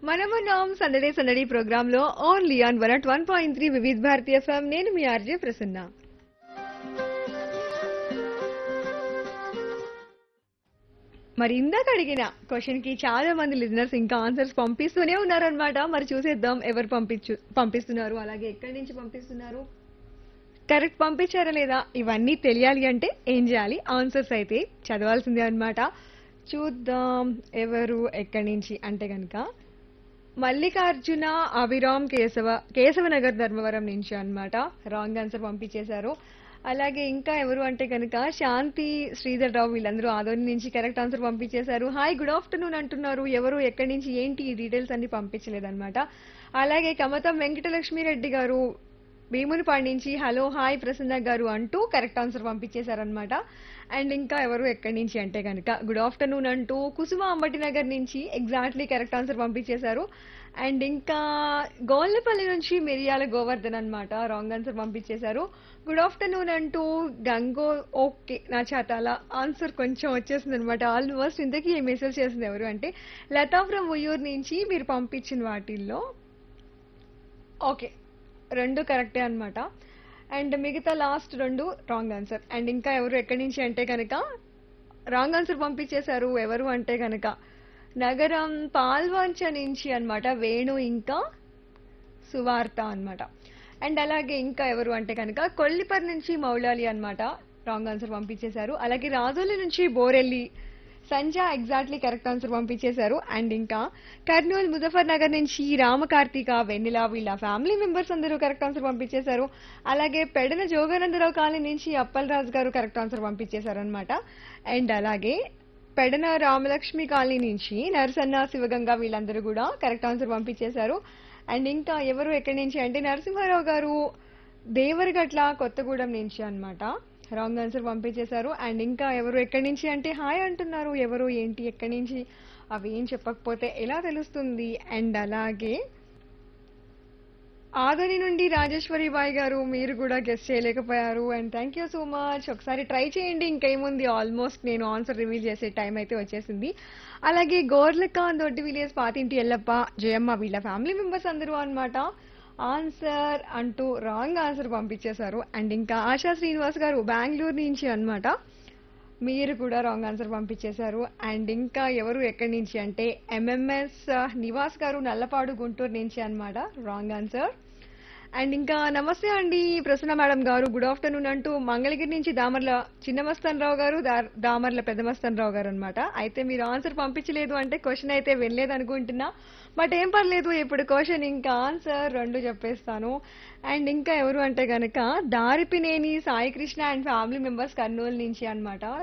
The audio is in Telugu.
మనమున్నాం సందడే సందడి ప్రోగ్రామ్ లో only on one at one point three Vividh Bharati FM నేను మీ ఆర్జే ప్రసన్న మరి ఇందాక అడిగిన క్వశ్చన్ కి చాలా మంది లిజనర్స్ ఇంకా ఆన్సర్స్ పంపిస్తూనే ఉన్నారనమాట మరి చూసేద్దాం ఎవరు పంపించు పంపిస్తున్నారు అలాగే ఎక్కడి నుంచి పంపిస్తున్నారు కరెక్ట్ పంపించారా లేదా ఇవన్నీ తెలియాలి అంటే ఏం చేయాలి ఆన్సర్స్ అయితే చదవాల్సిందే అన్నమాట చూద్దాం ఎవరు ఎక్కడి నుంచి అంటే కనుక మల్లికార్జున అభిరామ్ కేశవ కేశవనగర్ ధర్మవరం నుంచి అన్నమాట రాంగ్ ఆన్సర్ పంపించేశారు అలాగే ఇంకా ఎవరు అంటే కనుక శాంతి శ్రీధర్ రావు వీళ్ళందరూ ఆదోని నుంచి కరెక్ట్ ఆన్సర్ పంపించేశారు హాయ్ గుడ్ ఆఫ్టర్నూన్ అంటున్నారు ఎవరు ఎక్కడి నుంచి ఏంటి ఈ డీటెయిల్స్ అన్ని పంపించలేదన్నమాట అలాగే కమతం వెంకటలక్ష్మి రెడ్డి గారు భీమునిపాడు నుంచి హలో హాయ్ ప్రసన్న గారు అంటూ కరెక్ట్ ఆన్సర్ పంపించేశారనమాట అండ్ ఇంకా ఎవరు ఎక్కడి నుంచి అంటే కనుక గుడ్ ఆఫ్టర్నూన్ అంటూ కుసుమ అంబటి నగర్ నుంచి ఎగ్జాక్ట్లీ కరెక్ట్ ఆన్సర్ పంపించేశారు అండ్ ఇంకా గోల్లపల్లి నుంచి మిరియాల గోవర్ధన్ అన్నమాట రాంగ్ ఆన్సర్ పంపించేశారు గుడ్ ఆఫ్టర్నూన్ అంటూ గంగో ఓకే నా చాతాల ఆన్సర్ కొంచెం వచ్చేసింది అనమాట ఆల్మోస్ట్ ఇంతకీ ఏ మెసేజ్ చేసింది ఎవరు అంటే లతా ఫ్రమ్ ఉయ్యూరు నుంచి మీరు పంపించిన వాటిల్లో ఓకే రెండు కరెక్టే అన్నమాట అండ్ మిగతా లాస్ట్ రెండు రాంగ్ ఆన్సర్ అండ్ ఇంకా ఎవరు ఎక్కడి నుంచి అంటే కనుక రాంగ్ ఆన్సర్ పంపించేశారు ఎవరు అంటే కనుక నగరం పాల్వంచ నుంచి అన్నమాట వేణు ఇంకా సువార్త అన్నమాట అండ్ అలాగే ఇంకా ఎవరు అంటే కనుక కొల్లిపర్ నుంచి మౌలాలి అన్నమాట రాంగ్ ఆన్సర్ పంపించేశారు అలాగే రాజోలి నుంచి Borelli Sanja exactly correct answer పంపించేశారు అండ్ ఇంకా కర్నూలు ముజఫర్ నగర్ నుంచి రామకార్తిక వెన్నెల వీళ్ళ ఫ్యామిలీ మెంబర్స్ అందరూ కరెక్ట్ ఆన్సర్ పంపించేశారు అలాగే పెడన జోగానందరావు కాలనీ నుంచి అప్పలరాజు గారు కరెక్ట్ ఆన్సర్ పంపించేశారు అనమాట అండ్ అలాగే పెడన రామలక్ష్మి కాలనీ నుంచి నరసన్న శివగంగ వీళ్ళందరూ కూడా కరెక్ట్ ఆన్సర్ పంపించేశారు అండ్ ఇంకా ఎవరు ఎక్కడి నుంచి అంటే నరసింహారావు గారు దేవరగట్ల కొత్తగూడెం నుంచి అన్నమాట రాంగ్ ఆన్సర్ పంపించేశారు అండ్ ఇంకా ఎవరు ఎక్కడి నుంచి అంటే హాయ్ అంటున్నారు ఎవరు ఏంటి ఎక్కడి నుంచి అవి ఏం చెప్పకపోతే ఎలా తెలుస్తుంది అండ్ అలాగే ఆదరి నుండి రాజేశ్వరి బాయ్ గారు మీరు కూడా గెస్ట్ చేయలేకపోయారు and thank you so much ఒకసారి ట్రై చేయండి ఇంకేముంది ఆల్మోస్ట్ నేను ఆన్సర్ రివీల్ చేసే టైం అయితే వచ్చేసింది అలాగే గోర్లక దొడ్డి విలేజ్ పాతింటి ఎల్లప్ప జయమ్మ వీళ్ళ ఫ్యామిలీ మెంబర్స్ అందరూ అన్నమాట ఆన్సర్ అంటూ రాంగ్ ఆన్సర్ పంపించేశారు అండ్ ఇంకా ఆశా శ్రీనివాస్ గారు బెంగళూరు నుంచి అన్నమాట మీరు కూడా రాంగ్ ఆన్సర్ పంపించేశారు అండ్ ఇంకా ఎవరు ఎక్కడి నుంచి అంటే ఎంఎంఎస్ నివాస్ గారు నల్లపాడు గుంటూరు నుంచి అన్నమాట రాంగ్ ఆన్సర్ అండ్ ఇంకా నమస్తే అండి ప్రసన్న మేడం గారు గుడ్ ఆఫ్టర్నూన్ అంటూ మంగళగిరి నుంచి దామర్ల చిన్నమస్తాన్ రావు గారు దా- దామర్ల పెద్దమస్తాన్ రావు గారు అనమాట అయితే మీరు ఆన్సర్ పంపించలేదు అంటే క్వశ్చన్ అయితే వెళ్ళలేదు అనుకుంటున్నా బట్ ఏం పర్లేదు ఇప్పుడు క్వశ్చన్ ఇంకా ఆన్సర్ రెండు చెప్పేస్తాను అండ్ ఇంకా ఎవరు అంటే గనక Daripineni Sai Krishna and family members Kurnool నుంచి అన్నమాట